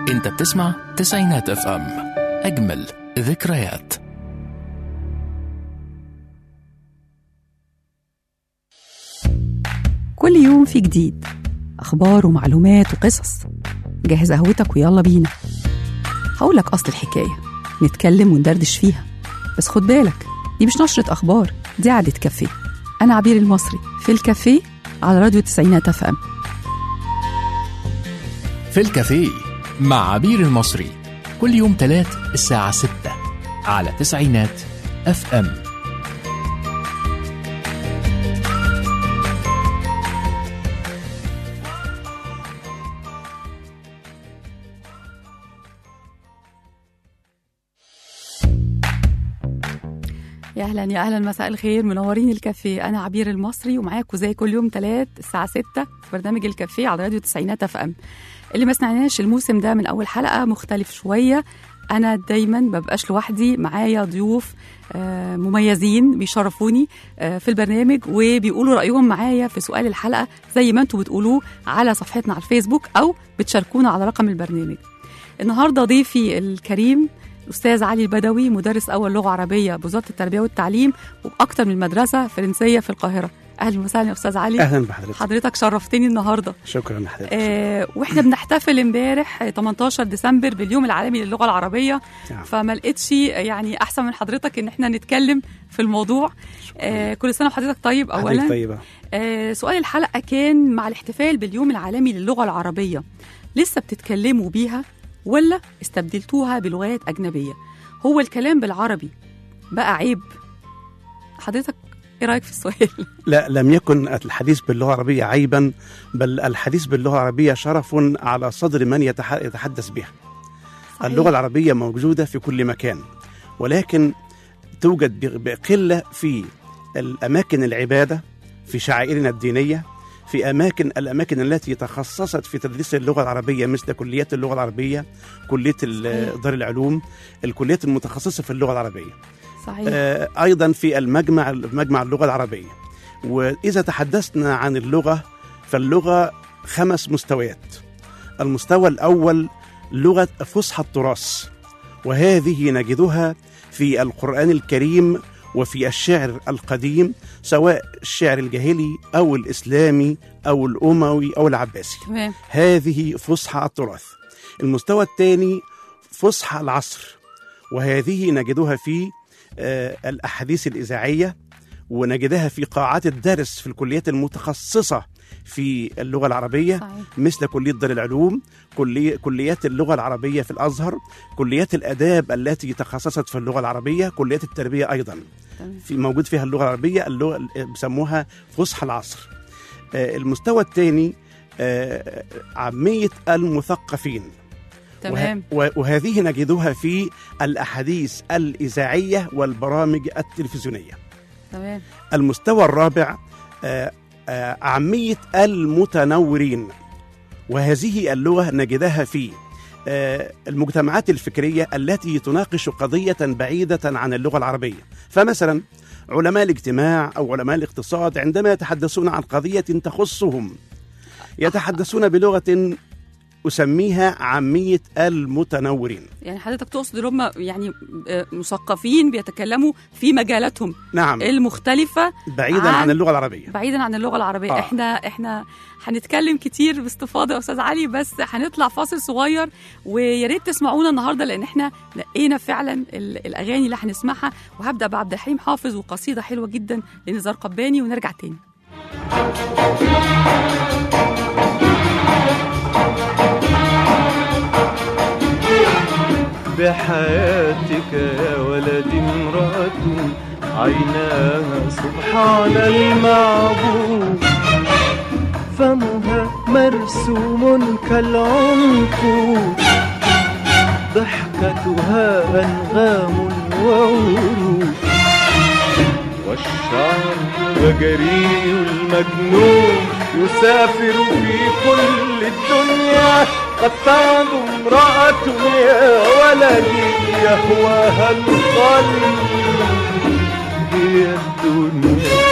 انت بتسمع تسعينات اف ام اجمل ذكريات كل يوم في جديد أخبار ومعلومات وقصص جهز قهوتك ويلا بينا هقولك أصل الحكاية نتكلم وندردش فيها بس خد بالك دي مش نشرة أخبار دي قعدة كافيه أنا عبير المصري في الكافيه على راديو تسعينات اف ام في الكافيه مع عبير المصري كل يوم تلات الساعة 6 على تسعينات اف ام يا اهلا يا اهلا مساء الخير منورين الكافيه انا عبير المصري ومعاكم زي كل يوم تلات الساعه 6 في برنامج الكافيه على راديو تسعينات اف ام اللي ما سمعناش الموسم ده من اول حلقه مختلف شويه انا دايما مبقاش لوحدي معايا ضيوف آه، مميزين بيشرفوني آه، في البرنامج وبيقولوا رايهم معايا في سؤال الحلقه زي ما انتم بتقولوه على صفحتنا على الفيسبوك او بتشاركونا على رقم البرنامج النهارده ضيفي الكريم الاستاذ علي البدوي مدرس اول لغه عربيه بوزاره التربيه والتعليم واكثر من مدرسه فرنسيه في القاهره اهلا وسهلا يا استاذ علي اهلا بحضرتك حضرتك شرفتني النهارده شكرا لحضرتك آه واحنا بنحتفل امبارح 18 ديسمبر باليوم العالمي للغه العربيه نعم. فما لقيتش يعني احسن من حضرتك ان احنا نتكلم في الموضوع آه كل سنه وحضرتك طيب حضرتك اولا طيبه آه سؤال الحلقه كان مع الاحتفال باليوم العالمي للغه العربيه لسه بتتكلموا بيها ولا استبدلتوها بلغات اجنبيه هو الكلام بالعربي بقى عيب حضرتك ايه رايك في السؤال لا لم يكن الحديث باللغه العربيه عيبا بل الحديث باللغه العربيه شرف على صدر من يتح- يتحدث بها صحيح. اللغه العربيه موجوده في كل مكان ولكن توجد ب- بقله في الاماكن العباده في شعائرنا الدينيه في اماكن الاماكن التي تخصصت في تدريس اللغه العربيه مثل كليات اللغه العربيه كليه ال- صحيح. دار العلوم الكليات المتخصصه في اللغه العربيه صحيح آه، ايضا في المجمع مجمع اللغه العربيه واذا تحدثنا عن اللغه فاللغه خمس مستويات المستوى الاول لغه فصحى التراث وهذه نجدها في القران الكريم وفي الشعر القديم سواء الشعر الجاهلي او الاسلامي او الاموي او العباسي تمام هذه فصحى التراث المستوى الثاني فصحى العصر وهذه نجدها في آه، الأحاديث الإذاعية ونجدها في قاعات الدرس في الكليات المتخصصة في اللغة العربية صحيح مثل كلية دار العلوم كلية كليات اللغة العربية في الأزهر كليات الآداب التي تخصصت في اللغة العربية كليات التربية أيضا تمام في موجود فيها اللغه العربيه اللغه بيسموها فصحى العصر آه، المستوى الثاني آه، عاميه المثقفين تمام وه- وهذه نجدها في الاحاديث الاذاعيه والبرامج التلفزيونيه تمام المستوى الرابع آه، آه، عاميه المتنورين وهذه اللغه نجدها في آه، المجتمعات الفكريه التي تناقش قضيه بعيده عن اللغه العربيه فمثلا علماء الاجتماع او علماء الاقتصاد عندما يتحدثون عن قضيه تخصهم يتحدثون بلغه اسميها عاميه المتنورين يعني حضرتك تقصد ان هم يعني آه، مثقفين بيتكلموا في مجالاتهم نعم المختلفه بعيدا عن- عن اللغه العربيه بعيدا عن اللغه العربيه آه. آه. احنا احنا هنتكلم كتير باستفاضه يا استاذ علي بس هنطلع فاصل صغير ويا ريت تسمعونا النهارده لان احنا نقينا فعلا ال- الاغاني اللي هنسمعها وهبدا بعبد الحليم حافظ وقصيده حلوه جدا لنزار قباني ونرجع تاني بحياتك يا ولدي امرأة عيناها سبحان المعبود فمها مرسوم كالعنقود ضحكتها أنغام وورود والشعر وجري المجنون يسافر في كل الدنيا قد تعد امرأة يا ولدي يهواها القلب هي الدنيا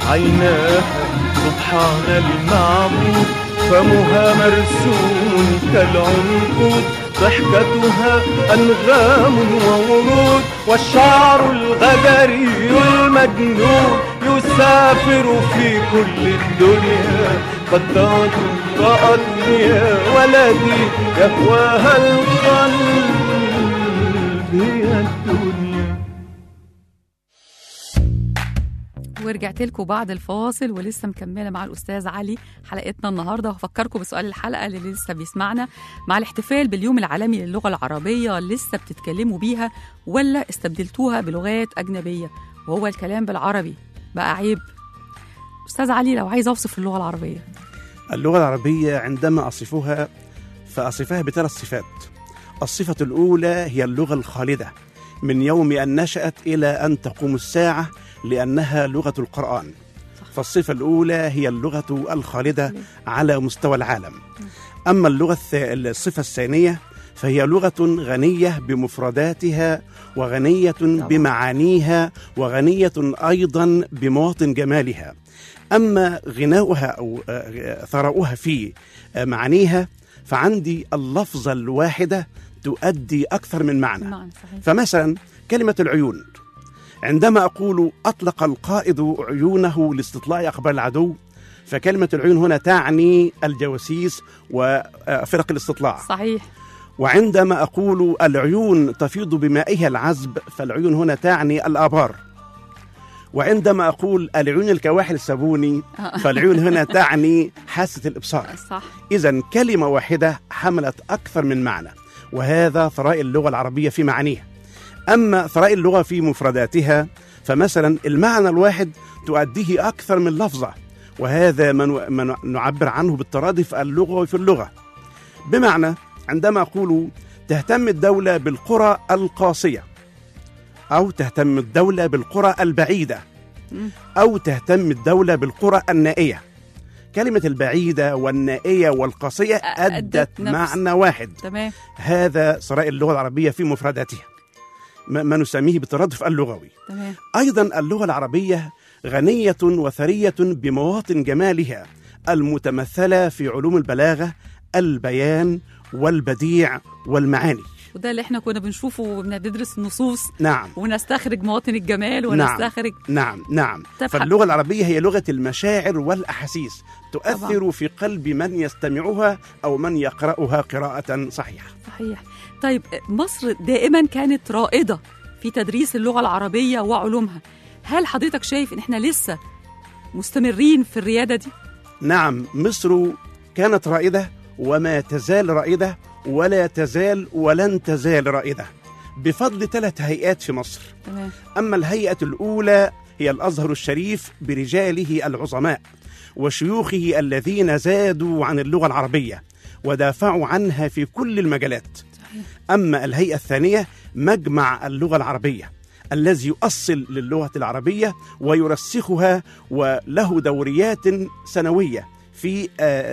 عيناها سبحان المعبود فمها مرسوم كالعنقود ضحكتها أنغام وورود والشعر الغجري المجنون يسافر في كل الدنيا قد ضاعت امرأة يا ولدي يهواها القلب هي الدنيا ورجعت لكم بعد الفاصل ولسه مكمله مع الاستاذ علي حلقتنا النهارده وهفكركم بسؤال الحلقه اللي لسه بيسمعنا مع الاحتفال باليوم العالمي للغه العربيه لسه بتتكلموا بيها ولا استبدلتوها بلغات اجنبيه وهو الكلام بالعربي بقى عيب استاذ علي لو عايز اوصف اللغه العربيه اللغة العربية عندما أصفها فأصفها بثلاث صفات الصفة الأولى هي اللغة الخالدة من يوم أن نشأت إلى أن تقوم الساعة لأنها لغة القرآن فالصفة الأولى هي اللغة الخالدة على مستوى العالم أما اللغة الث- الصفة الثانية فهي لغة غنية بمفرداتها وغنية بمعانيها وغنية أيضا بمواطن جمالها أما غناؤها أو آه، ثراؤها في آه، معانيها فعندي اللفظة الواحدة تؤدي أكثر من معنى نعم صحيح فمثلا كلمة العيون عندما أقول أطلق القائد عيونه لاستطلاع أخبار العدو فكلمة العيون هنا تعني الجواسيس وفرق الاستطلاع صحيح وعندما أقول العيون تفيض بمائها العذب فالعيون هنا تعني الآبار وعندما أقول العيون الكواحل السبوني فالعيون هنا تعني حاسة الإبصار صح إذا كلمة واحدة حملت أكثر من معنى وهذا ثراء اللغة العربية في معانيها أما ثراء اللغة في مفرداتها فمثلا المعنى الواحد تؤديه أكثر من لفظة وهذا ما نو- ما نعبر عنه بالترادف اللغوي في اللغة بمعنى عندما أقول تهتم الدولة بالقرى القاسية أو تهتم الدولة بالقرى البعيدة مم. أو تهتم الدولة بالقرى النائية كلمة البعيدة والنائية والقاسية أدت أدت نفس. معنى واحد تمام هذا ثراء اللغة العربية في مفرداتها ما ما نسميه بالترادف اللغوي تمام أيضا اللغة العربية غنية وثرية بمواطن جمالها المتمثلة في علوم البلاغة البيان والبديع والمعاني وده اللي احنا كنا بنشوفه وبندرس النصوص نعم ونستخرج مواطن الجمال نعم. ونستخرج نعم نعم طب فاللغة العربية هي لغة المشاعر والأحاسيس تؤثر طبعاً. في قلب من يستمعها أو من يقرأها قراءة صحيحة صحيح طيب مصر دائما كانت رائدة في تدريس اللغة العربية وعلومها هل حضرتك شايف ان احنا لسه مستمرين في الريادة دي؟ نعم مصر كانت رائدة وما تزال رائدة ولا تزال ولن تزال رائدة بفضل ثلاث هيئات في مصر تمام أما الهيئة الأولى هي الأزهر الشريف برجاله العظماء وشيوخه الذين زادوا عن اللغة العربية ودافعوا عنها في كل المجالات صحيح أما الهيئة الثانية مجمع اللغة العربية الذي يؤصل للغة العربية ويرسخها وله دوريات سنوية في آه،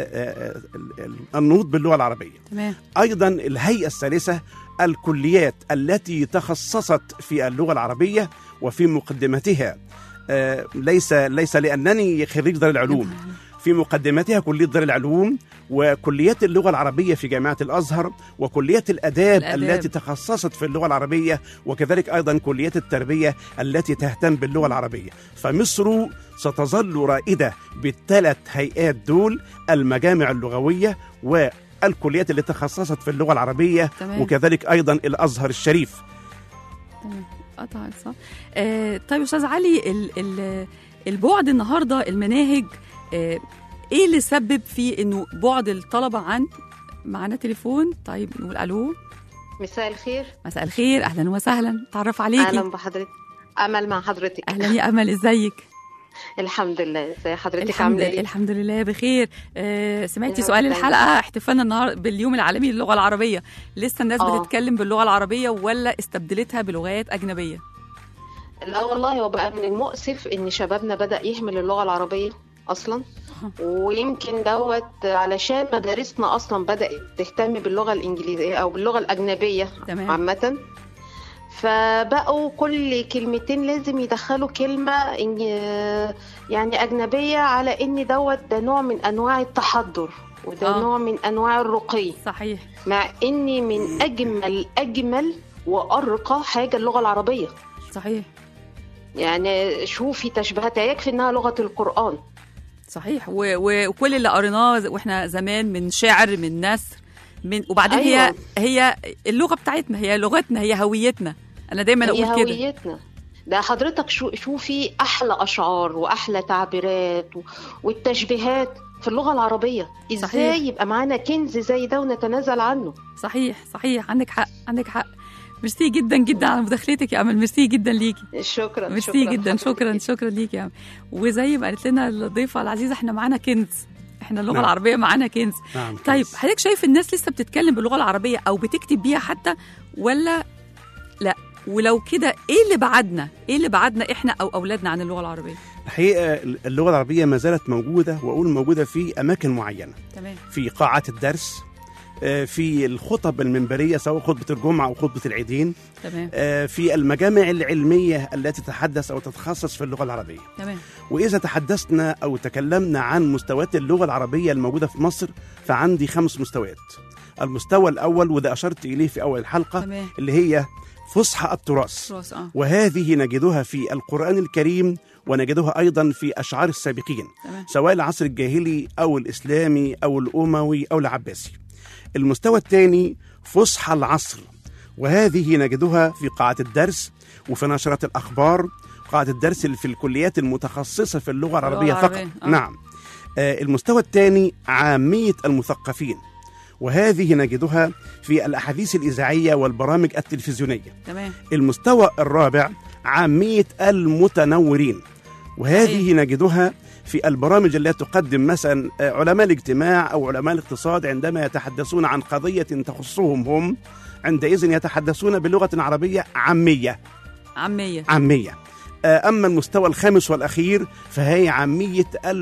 آه، آه، النهوض باللغة العربية تمام أيضا الهيئة الثالثة الكليات التي تخصصت في اللغة العربية وفي مقدمتها آه، ليس ليس لأنني خريج دار العلوم في مقدمتها كلية دار العلوم وكليات اللغة العربية في جامعة الأزهر وكلية الآداب, الآداب. التي تخصصت في اللغة العربية وكذلك أيضا كلية التربية التي تهتم باللغة العربية فمصر ستظل رائدة بالثلاث هيئات دول المجامع اللغوية والكليات اللي تخصصت في اللغة العربية تمام. وكذلك أيضا الأزهر الشريف تمام قطع صح آه طيب استاذ علي ال ال البعد النهارده المناهج آه ايه اللي سبب في انه بعد الطلبه عن معانا تليفون طيب نقول الو مساء الخير مساء الخير اهلا وسهلا تعرف اهلا عليكي بحضرتك امل مع حضرتك اهلا يا امل ازيك الحمد لله ازي حضرتك الحمد عامله ايه الحمد لله بخير آه سمعتي يا سؤال رب الحلقه احتفالنا النهارده باليوم العالمي للغه العربيه لسه الناس آه. بتتكلم باللغه العربيه ولا استبدلتها بلغات اجنبيه لا والله هو بقى من المؤسف ان شبابنا بدا يهمل اللغه العربيه اصلا ويمكن دوت علشان مدارسنا اصلا بدات تهتم باللغه الانجليزيه او باللغه الاجنبيه تمام. عامه فبقوا كل كلمتين لازم يدخلوا كلمة إن- يعني أجنبية على إن دوت ده نوع من أنواع التحضر وده آه. آه. نوع من أنواع الرقي صحيح مع إن من أجمل أجمل وأرقى حاجة اللغة العربية صحيح يعني شوفي تشبيهاتها يكفي إنها لغة القرآن صحيح و... و... وكل اللي قريناه ز- واحنا زمان من شعر من نثر من وبعدين هي أيوة. هي اللغه بتاعتنا هي لغتنا هي هويتنا انا دايما هي اقول كده هويتنا ده حضرتك شو شوفي احلى اشعار واحلى تعبيرات و- والتشبيهات في اللغه العربيه ازاي صحيح. يبقى معانا كنز زي ده ونتنازل عنه صحيح صحيح عندك حق عندك حق ميرسي جدا جدا على مداخلتك يا امل ميرسي جدا ليكي شكرا ميرسي شكرا جدا حضرتك. شكرا شكرا ليكي يا امل وزي ما قالت لنا الضيفه العزيزه احنا معانا كنز احنا اللغه نعم. العربيه معانا كنز نعم طيب كويس. حضرتك شايف الناس لسه بتتكلم باللغه العربيه او بتكتب بيها حتى ولا لا ولو كده ايه اللي بعدنا ايه اللي بعدنا احنا او اولادنا عن اللغه العربيه الحقيقه اللغه العربيه ما زالت موجوده واقول موجوده في اماكن معينه تمام في قاعات الدرس آه، في الخطب المنبريه سواء خطبه الجمعه او خطبه العيدين تمام آه، في المجامع العلميه التي تتحدث او تتخصص في اللغه العربيه تمام واذا تحدثنا او تكلمنا عن مستويات اللغه العربيه الموجوده في مصر فعندي خمس مستويات المستوى الاول وده اشرت اليه في اول الحلقه تمام اللي هي فصحى التراث خلاص اه وهذه نجدها في القرآن الكريم ونجدها أيضا في أشعار السابقين تمام سواء العصر الجاهلي أو الإسلامي أو الأموي أو العباسي المستوى الثاني فصحى العصر وهذه نجدها في قاعة الدرس وفي نشرات الأخبار قاعة الدرس اللي في الكليات المتخصصة في اللغة العربية فقط العربية، آه. نعم آه، المستوى الثاني عامية المثقفين وهذه نجدها في الأحاديث الإذاعية والبرامج التلفزيونية تمام المستوى الرابع عامية المتنورين وهذه صحيح. نجدها في البرامج التي تقدم مثلا آه، علماء الاجتماع أو علماء الاقتصاد عندما يتحدثون عن قضية تخصهم هم عندئذ يتحدثون بلغة عربية عامية عاميه عامية آه، أما المستوى الخامس والأخير فهي عامية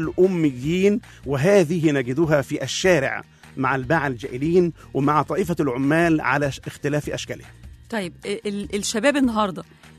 الأميين وهذه نجدها في الشارع مع الباعة الجائلين ومع طائفة العمال على ش- اختلاف أشكالها طيب ال- الشباب النهارده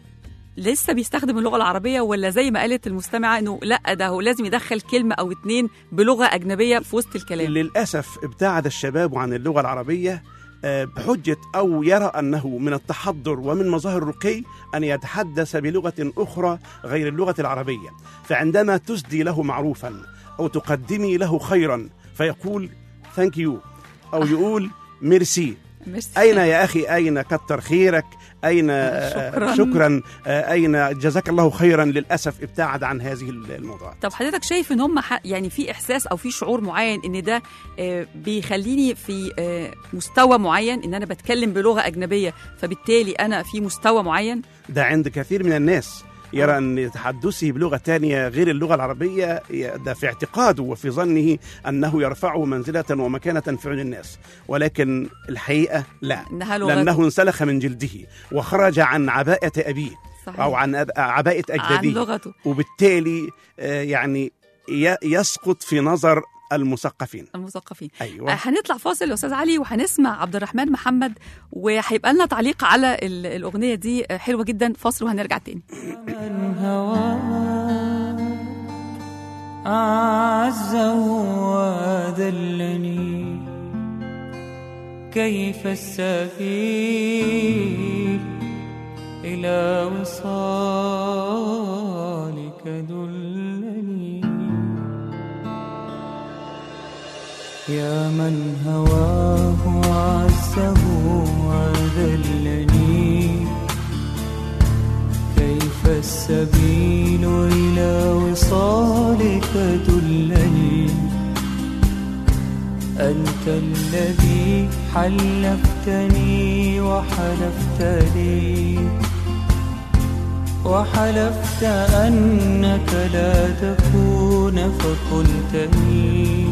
لسه بيستخدم اللغه العربيه ولا زي ما قالت المستمعه انه لا ده هو لازم يدخل كلمه او اتنين بلغه اجنبيه في وسط الكلام للأسف ابتعد الشباب عن اللغة العربية آه، بحجة أو يرى أنه من التحضر ومن مظاهر الرقي أن يتحدث بلغة أخرى غير اللغة العربية فعندما تسدي له معروفا أو تقدمي له خيرا فيقول ثانك يو أو يقول ميرسي ميرسي. أين يا أخي أين كتر خيرك أين آه، شكراً. شكرا آه، أين جزاك الله خيرا للأسف ابتعد عن هذه الموضوعات طب حضرتك شايف ان هم ح- يعني في احساس او في شعور معين ان ده آه، بيخليني في آه، مستوى معين ان انا بتكلم بلغه اجنبيه فبالتالي انا في مستوى معين ده عند كثير من الناس يرى أن تحدثه بلغة تانية غير اللغة العربية ده في اعتقاده وفي ظنه أنه يرفعه منزلة ومكانة في عيون الناس ولكن الحقيقة لا انها لغه لأنه انسلخ من جلده وخرج عن عباءة أبيه صحيح. أو عن أب- عباءة عن أجداده لغته وبالتالي آه، يعني ي- يسقط في نظر المثقفين المثقفين أيوة آه، هنطلع فاصل يا استاذ علي وهنسمع عبد الرحمن محمد وهيبقى لنا تعليق على ال- الاغنيه دي آه، حلوه جدا فاصل وهنرجع تاني من هواك أعزه وذلني كيف السبيل إلى وصالك دلني يا من هواه عزه وذلني كيف السبيل إلى وصالك دلني أنت الذي حلفتني وحلفت لي وحلفت أنك لا تكون فقلتني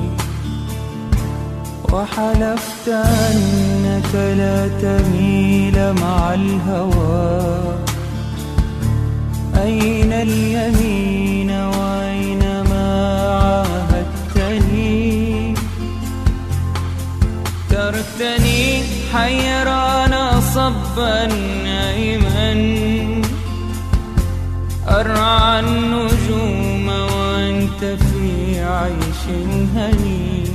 وحلفت أنك لا تميل مع الهوى أين اليمين وأين ما عاهدتني تركتني حيران صبا نائما أرعى النجوم وأنت في عيش هني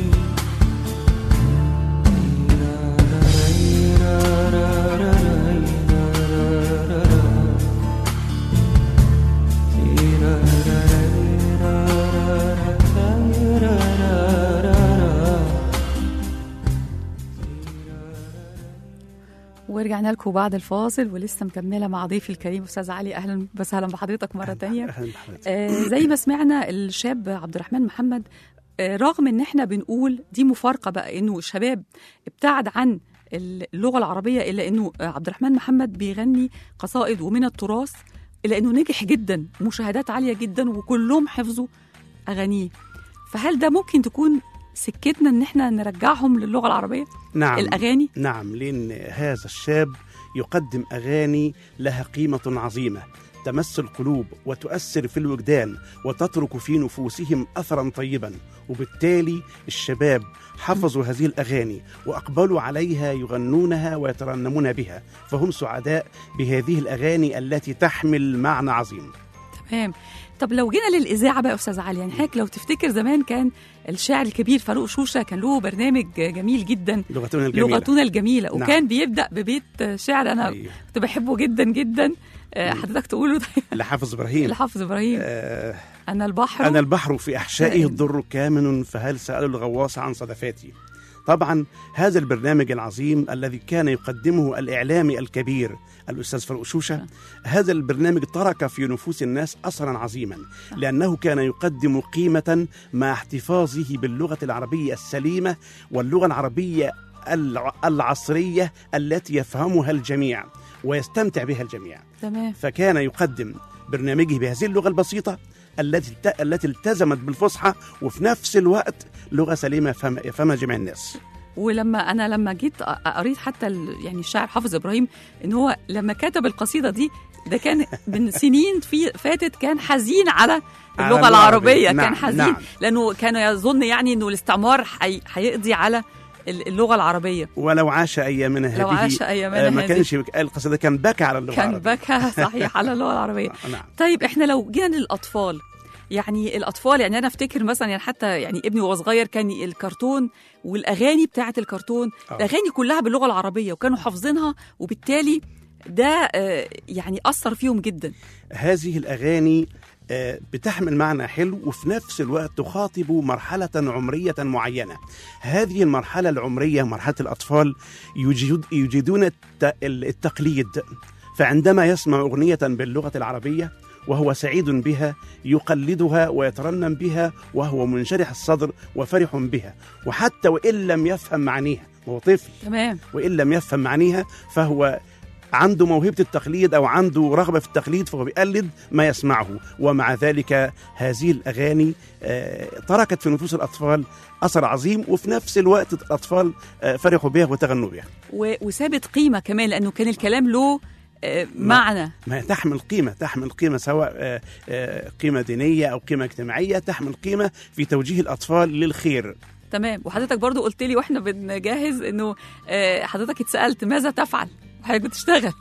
ورجعنا لكم بعد الفاصل ولسه مكمله مع ضيفي الكريم استاذ علي اهلا وسهلا بحضرتك مره تانية أهلاً بحضرتك. آه زي ما سمعنا الشاب عبد الرحمن محمد آه رغم ان احنا بنقول دي مفارقه بقى انه الشباب ابتعد عن اللغه العربيه الا انه آه، عبد الرحمن محمد بيغني قصائد ومن التراث الا انه نجح جدا مشاهدات عاليه جدا وكلهم حفظوا اغانيه فهل ده ممكن تكون سكتنا ان احنا نرجعهم للغه العربيه نعم الاغاني نعم لأن هذا الشاب يقدم أغاني لها قيمة عظيمة تمس القلوب وتؤثر في الوجدان وتترك في نفوسهم أثرا طيبا وبالتالي الشباب حفظوا هذه الأغاني وأقبلوا عليها يغنونها ويترنمون بها فهم سعداء بهذه الأغاني التي تحمل معنى عظيم تمام طب لو جينا للاذاعه بقى يا استاذ علي يعني حضرتك لو تفتكر زمان كان الشاعر الكبير فاروق شوشه كان له برنامج جميل جدا لغتنا الجميلة لغتنا الجميله نعم. وكان بيبدا ببيت شعر انا أيوه. كنت بحبه جدا جدا آه، حضرتك تقوله لحافظ إبراهيم لحافظ ابراهيم آه انا البحر أنا البحر في أحشائه دائم. الضر كامن فهل سأل الغواص عن صدفاتي طبعا هذا البرنامج العظيم الذي كان يقدمه الإعلامي الكبير الأستاذ فاروق شوشة هذا البرنامج ترك في نفوس الناس أثرا عظيما لأنه كان يقدم قيمة مع احتفاظه باللغة العربية السليمة واللغة العربية الع- العصرية التي يفهمها الجميع ويستمتع بها الجميع تمام فكان يقدم برنامجه بهذه اللغة البسيطة التي الت- التي التزمت بالفصحى وفي نفس الوقت لغة سليمة يفهم- يفهمها جميع الناس ولما انا لما جيت أ- قريت حتى ال- يعني الشاعر حافظ ابراهيم ان هو لما كتب القصيده دي ده كان من سنين في فاتت كان حزين على على اللغه اللغة العربيه العربية. كان نعم، حزين نعم. لانه كان يظن يعني انه الاستعمار حي- هيقضي على ال- اللغه العربيه ولو عاش أيامنا هذه لو عاش أيامنا آه، ما هذه. كانش بك- القصيدة كان بكى على اللغة كان العربية بكى صحيح على اللغه العربيه نعم طيب احنا لو جينا للاطفال يعني الاطفال يعني انا افتكر مثلا يعني حتى يعني ابني وهو صغير كان الكرتون والاغاني بتاعه الكرتون آه. الاغاني كلها باللغه العربيه وكانوا حافظينها وبالتالي ده آه، يعني اثر فيهم جدا هذه الأغاني آه، بتحمل معنى حلو وفي نفس الوقت تخاطب مرحلة عمرية معينة هذه المرحلة العمرية مرحلة الأطفال يجد يجدون الت- التقليد فعندما يسمع أغنية باللغة العربية وهو سعيد بها يقلدها ويترنم بها وهو منشرح الصدر وفرح بها وحتى وإن لم يفهم معانيها هو طفل تمام وإن لم يفهم معانيها فهو عنده موهبة التقليد أو عنده رغبة في التقليد فهو بيقلد ما يسمعه ومع ذلك هذه الأغاني آه، تركت في نفوس الأطفال أثر عظيم وفي نفس الوقت الأطفال آه، فرحوا بها وتغنوا بها و- وثابت قيمه كمان لانه كان الكلام له آه، معنى ما هي تحمل قيمة تحمل قيمة سواء آه، آه، قيمة دينية أو قيمة اجتماعية تحمل قيمة في توجيه الأطفال للخير تمام وحضرتك برضو قلت لي واحنا بنجهز انه آه، حضرتك اتسالت ماذا تفعل وحضرتك بتشتغل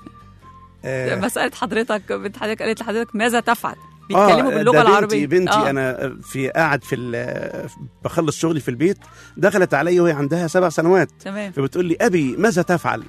آه، مساله حضرتك بنت حضرتك قالت لحضرتك ماذا تفعل آه، بيتكلموا باللغه ده العربيه بنتي بنتي آه. انا في قاعد في ال- بخلص شغلي في البيت دخلت علي وهي عندها سبع سنوات تمام فبتقول لي ابي ماذا تفعل؟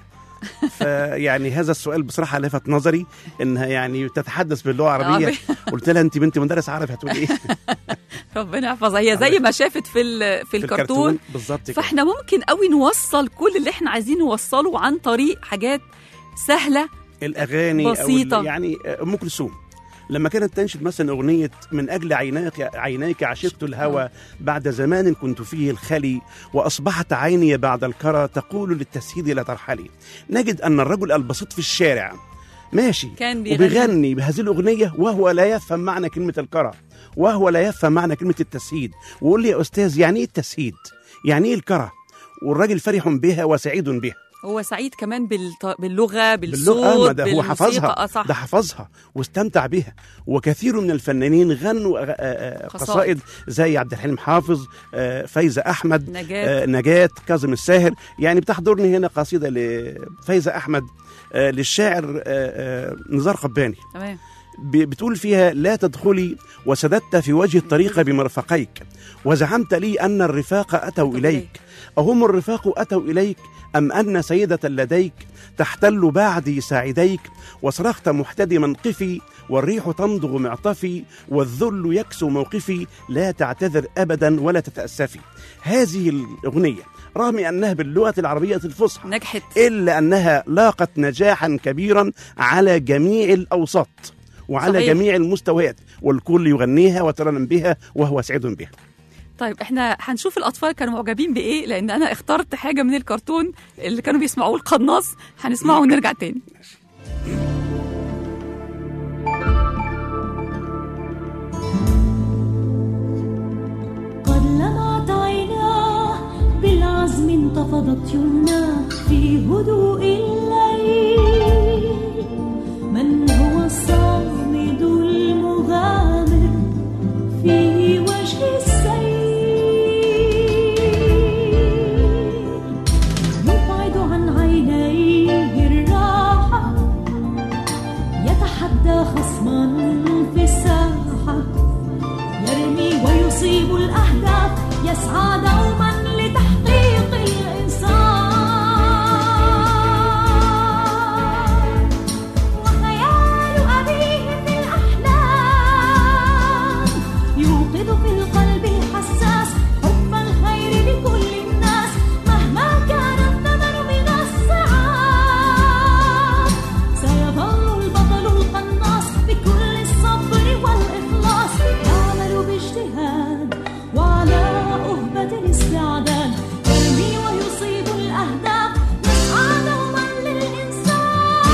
فيعني هذا السؤال بصراحه لفت نظري انها يعني تتحدث باللغه العربيه عربي. قلت لها انت بنت مدرس عربي هتقولي ايه؟ ربنا يحفظها هي زي ما شافت في ال- في الكرتون بالظبط كده فاحنا ممكن قوي نوصل كل اللي احنا عايزين نوصله عن طريق حاجات سهله الاغاني بسيطة. أو ال- يعني ام كلثوم لما كانت تنشد مثلا اغنيه من اجل عينيك عينيك عشقت الهوى بعد زمان كنت فيه الخلي واصبحت عيني بعد الكرى تقول للتسهيد لا ترحلي نجد ان الرجل البسيط في الشارع ماشي كان بيغني. وبيغني بهذه الاغنيه وهو لا يفهم معنى كلمه الكرى وهو لا يفهم معنى كلمه التسهيد ويقول لي يا استاذ يعني ايه التسهيد يعني ايه الكرى والراجل فرح بها وسعيد بها هو سعيد كمان بالط... باللغه بالصوت باللغة ما ده هو بالموسيقى. حفظها اه صح ده حفظها واستمتع بها وكثير من الفنانين غنوا آه، آه، قصائد. قصائد زي عبد الحليم حافظ آه، فايزة أحمد نجاة آه، نجاة كاظم الساهر يعني بتحضرني هنا قصيدة لفايزة أحمد آه، للشاعر آه، آه، نزار قباني تمام ب- بتقول فيها لا تدخلي وسددت في وجه الطريق بمرفقيك وزعمت لي أن الرفاق أتوا إليك أهم الرفاق أتوا إليك أم أن سيدة لديك تحتل بعدي ساعديك وصرخت محتدما قفي والريح تمضغ معطفي والذل يكسو موقفي لا تعتذر أبدا ولا تتأسفي هذه الأغنية رغم أنها باللغة العربية الفصحى نجحت إلا أنها لاقت نجاحا كبيرا على جميع الأوساط وعلى صحيح. صحيح. جميع المستويات والكل يغنيها وترنم بها وهو سعيد بها طيب احنا هنشوف الاطفال كانوا معجبين بايه لان انا اخترت حاجه من الكرتون اللي كانوا بيسمعوه القناص هنسمعه ونرجع تاني قد لمعت عيناه بالعزم انتفضت يمناه في هدوء الليل من هو الصامد المغامر في وجه السيل يبعد عن عينيه الراحة يتحدى خصما في الساحة يرمي ويصيب الأهداف يسعى دوما لتحقيق الإنسان وخيال أبيه في الأحلام يوقظ في القلب الحساس حب الخير لكل الناس مهما كان الثمن من الصعاب سيظل البطل القناص بكل الصبر والإخلاص يعمل باجتهاد وعلى أهبة الاستعداد يرمي ويصيب الأهداف يسعى دوما للإنسان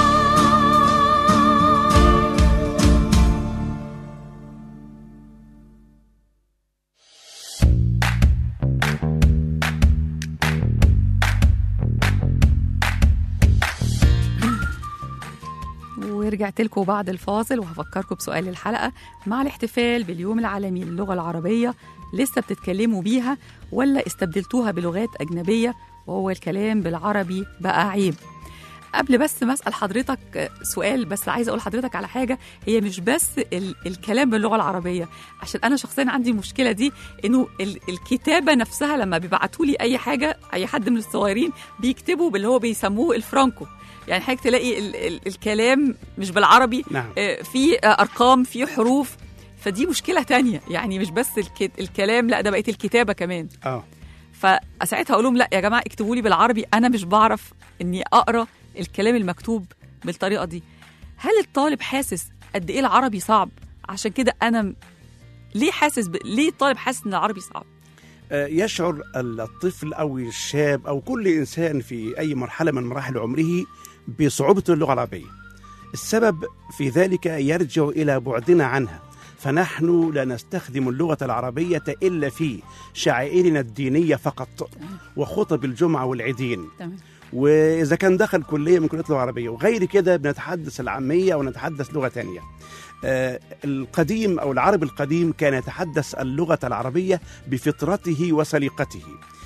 ورجعت لكم بعد الفاصل وهفكركم بسؤال الحلقه مع الاحتفال باليوم العالمي للغه العربيه لسه بتتكلموا بيها ولا استبدلتوها بلغات اجنبيه وهو الكلام بالعربي بقى عيب قبل بس ما اسال حضرتك سؤال بس عايزه اقول لحضرتك على حاجه هي مش بس ال- الكلام باللغه العربيه عشان انا شخصيا عندي المشكله دي انه ال- الكتابه نفسها لما بيبعتوا لي اي حاجه اي حد من الصغيرين بيكتبوا باللي هو بيسموه الفرانكو يعني حضرتك تلاقي ال- ال- الكلام مش بالعربي نعم آه، في آه، ارقام في حروف فدي مشكله تانية يعني مش بس الك- الكلام لا ده بقت الكتابه كمان اه فساعتها اقول لهم لا يا جماعه اكتبوا لي بالعربي انا مش بعرف اني اقرا الكلام المكتوب بالطريقه دي هل الطالب حاسس قد ايه العربي صعب عشان كده انا م- ليه حاسس ب... ليه الطالب حاسس ان العربي صعب آه، يشعر الطفل او الشاب او كل انسان في اي مرحله من مراحل عمره بصعوبه اللغه العربيه. السبب في ذلك يرجع الى بعدنا عنها فنحن لا نستخدم اللغه العربيه الا في شعائرنا الدينيه فقط وخطب الجمعه والعيدين تمام واذا كان دخل كليه من كليات اللغه العربيه وغير كده بنتحدث العاميه ونتحدث لغه ثانيه آه، القديم او العرب القديم كان يتحدث اللغه العربيه بفطرته وسليقته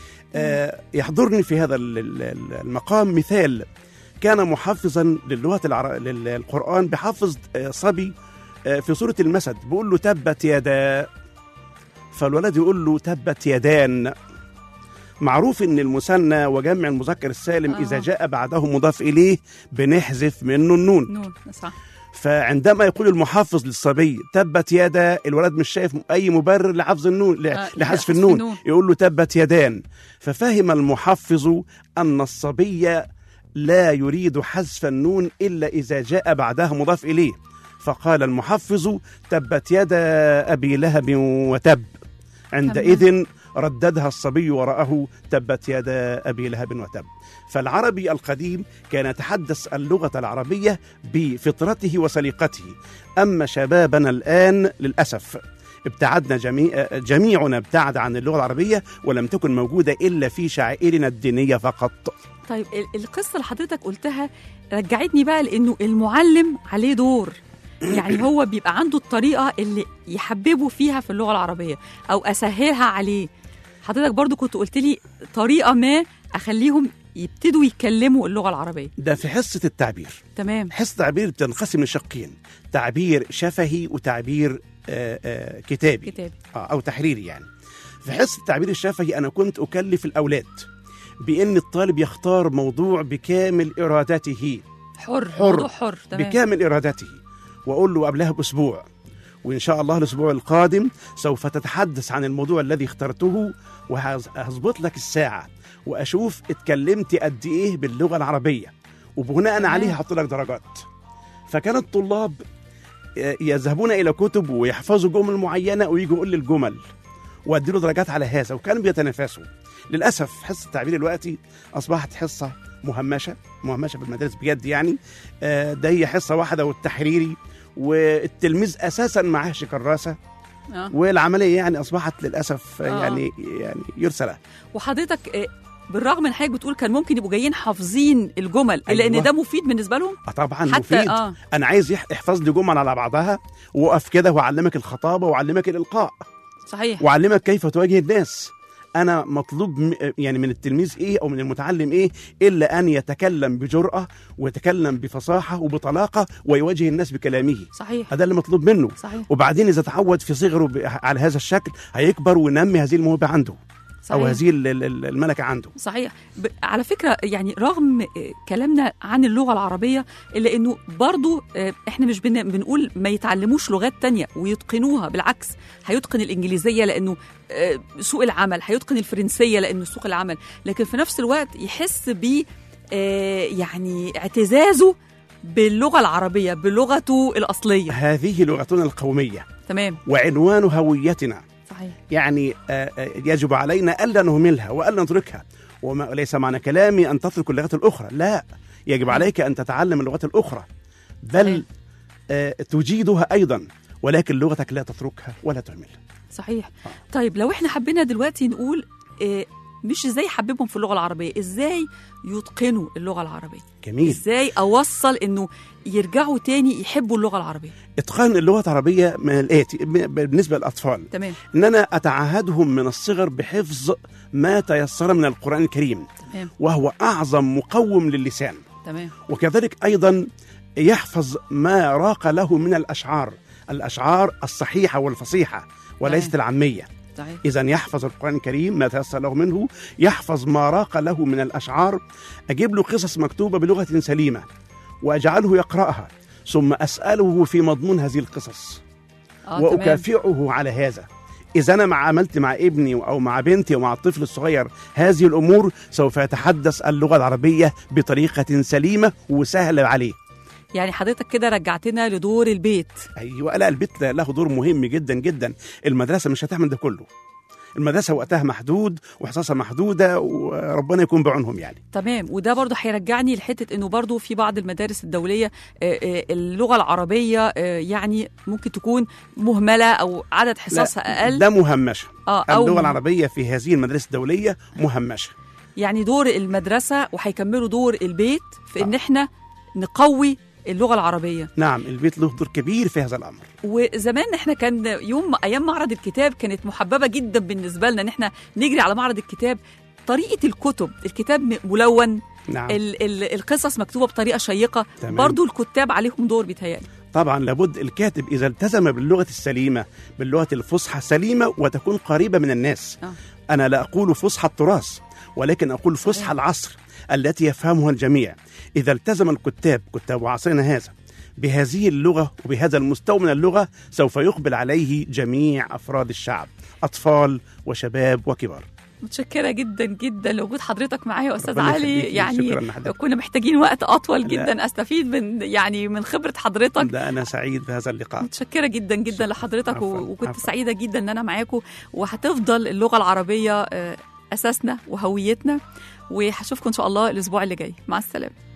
آه، يحضرني في هذا ال- ال- المقام مثال كان محفظا للغه العر... للقران بحفظ آه، صبي آه، في سوره المسد بيقول له تبت يدا فالولد يقول له تبت يدان معروف ان المثنى وجمع المذكر السالم آه. اذا جاء بعده مضاف اليه بنحذف منه النون نون صح فعندما يقول المحفظ للصبي تبت يدا الولد مش شايف اي مبرر لحفظ النون ل- آه، لحذف لحذف النون النون. يقول له تبت يدان ففهم المحفظ ان الصبي لا يريد حذف النون الا اذا جاء بعدها مضاف اليه فقال المحفظ تبت يدا ابي لهب وتب عندئذ رددها الصبي وراءه تبت يدا ابي لهب وتب فالعربي القديم كان يتحدث اللغه العربيه بفطرته وسليقته اما شبابنا الان للاسف ابتعدنا جميع جميعنا ابتعد عن اللغه العربيه ولم تكن موجوده الا في شعائرنا الدينيه فقط طيب ال- القصه اللي حضرتك قلتها رجعتني بقى لانه المعلم عليه دور يعني هو بيبقى عنده الطريقه اللي يحببه فيها في اللغه العربيه او اسهلها عليه حضرتك برضو كنت قلت لي طريقه ما اخليهم يبتدوا يتكلموا اللغه العربيه ده في حصه التعبير تمام حصه التعبير بتنقسم لشقين تعبير شفهي وتعبير آه، آه، كتابي كتابي آه، او تحريري يعني في حصه التعبير الشفهي انا كنت اكلف الاولاد بان الطالب يختار موضوع بكامل ارادته حر حر. موضوع حر تمام بكامل ارادته واقول له قبلها باسبوع وان شاء الله الاسبوع القادم سوف تتحدث عن الموضوع الذي اخترته وهظبط لك الساعه واشوف اتكلمت قد ايه باللغه العربيه وبناء تمام. عليه هحط لك درجات فكان الطلاب آه، يذهبون الى كتب ويحفظوا جمل معينه ويجوا يقول لي الجمل وادي له درجات على هذا وكانوا بيتنافسوا للاسف حصه التعبير دلوقتي اصبحت حصه مهمشه مهمشه في المدارس بجد يعني آه، ده هي حصه واحده والتحريري والتلميذ اساسا معهش كراسه آه. والعمليه يعني اصبحت للاسف آه. آه. يعني يعني يرسل وحضرتك آه، بالرغم من حضرتك بتقول كان ممكن يبقوا جايين حافظين الجمل الا ان أيوة. ده مفيد بالنسبه لهم آه طبعا حتى مفيد اه انا عايز يح- يحفظ لي جمل على بعضها وقف كده واعلمك الخطابه واعلمك الالقاء صحيح واعلمك كيف تواجه الناس انا مطلوب م- يعني من التلميذ ايه او من المتعلم ايه الا ان يتكلم بجرأه ويتكلم بفصاحه وبطلاقه ويواجه الناس بكلامه صحيح هذا اللي مطلوب منه صحيح وبعدين اذا تعود في صغره ب- على هذا الشكل هيكبر وينمي هذه الموهبه عنده او صحيح هذه ال- ال- ال- الملكه عنده صحيح ب... على فكرة يعني رغم آه، كلامنا عن اللغة العربية إلا إنه برضو آه، إحنا مش بن... بنقول ما يتعلموش لغات تانية ويتقنوها بالعكس هيتقن الإنجليزية لأنه آه، سوق العمل هيتقن الفرنسية لأنه سوق العمل لكن في نفس الوقت يحس ب آه، يعني اعتزازه باللغة العربية بلغته الأصلية هذه لغتنا القوميه تمام وعنوان هويتنا صحيح يعني آه، آه، يجب علينا الا نهملها والا نتركها وليس معنى كلامي ان تترك اللغات الاخرى لا يجب عليك ان تتعلم اللغات الاخرى بل صحيح. آه، تجيدها ايضا ولكن لغتك لا تتركها ولا تهملها صحيح طيب لو احنا حبينا دلوقتي نقول آه، مش ازاي احببهم في اللغه العربيه ازاي يتقنوا اللغه العربيه جميل ازاي اوصل انه يرجعوا تاني يحبوا اللغه العربيه اتقان اللغه العربيه من الاتي ب- بالنسبه للاطفال تمام ان انا اتعهدهم من الصغر بحفظ ما تيسر من القران الكريم تمام وهو اعظم مقوم للسان تمام وكذلك ايضا يحفظ ما راق له من الاشعار الاشعار الصحيحه والفصيحه وليست تمام. العاميه صحيح اذا يحفظ القران الكريم ما تيسر له منه يحفظ ما راق له من الاشعار اجيب له قصص مكتوبه بلغه سليمه واجعله يقراها ثم اساله في مضمون هذه القصص اه تمام واكافئه على هذا اذا انا مع عملت مع ابني او مع بنتي او مع الطفل الصغير هذه الامور سوف يتحدث اللغه العربيه بطريقه سليمه وسهله عليه يعني حضرتك كده رجعتنا لدور البيت ايوه لا البيت له دور مهم جدا جدا المدرسه مش هتعمل ده كله المدرسه وقتها محدود وحصصها محدوده وربنا يكون بعونهم يعني تمام وده برضه هيرجعني لحته انه برضه في بعض المدارس الدوليه آه، آه، اللغه العربيه آه، يعني ممكن تكون مهمله او عدد حصصها اقل ده مهمشه اه او اللغه العربيه في هذه المدارس الدوليه مهمشه يعني دور المدرسه وهيكملوا دور البيت في ان احنا نقوي اللغه العربيه نعم البيت له دور كبير في هذا الامر وزمان احنا كان يوم ايام معرض الكتاب كانت محببه جدا بالنسبه لنا ان احنا نجري على معرض الكتاب طريقه الكتب الكتاب م- ملون نعم ال ال القصص مكتوبه بطريقه شيقه تمام. برضو الكتاب عليهم دور بيتهيألي طبعا لابد الكاتب اذا التزم باللغه السليمه باللغه الفصحى سليمه وتكون قريبه من الناس آه. انا لا اقول فصحى التراث ولكن اقول صحيح. فصحى العصر التي يفهمها الجميع اذا التزم الكتاب كتاب عصرنا هذا بهذه اللغه وبهذا المستوى من اللغه سوف يقبل عليه جميع افراد الشعب اطفال وشباب وكبار متشكره جدا جدا لوجود حضرتك معايا يا استاذ ربنا علي يخليكي. يعني شكرا لحضرتك. كنا محتاجين وقت اطول لا. جدا استفيد من يعني من خبره حضرتك ده انا سعيد بهذا اللقاء متشكره جدا جدا شكراً. لحضرتك و- عفواً. وكنت عفواً. سعيده جدا ان انا معاكم وهتفضل اللغه العربيه آه، اساسنا وهويتنا وهشوفكم ان شاء الله الاسبوع اللي جاي مع السلامه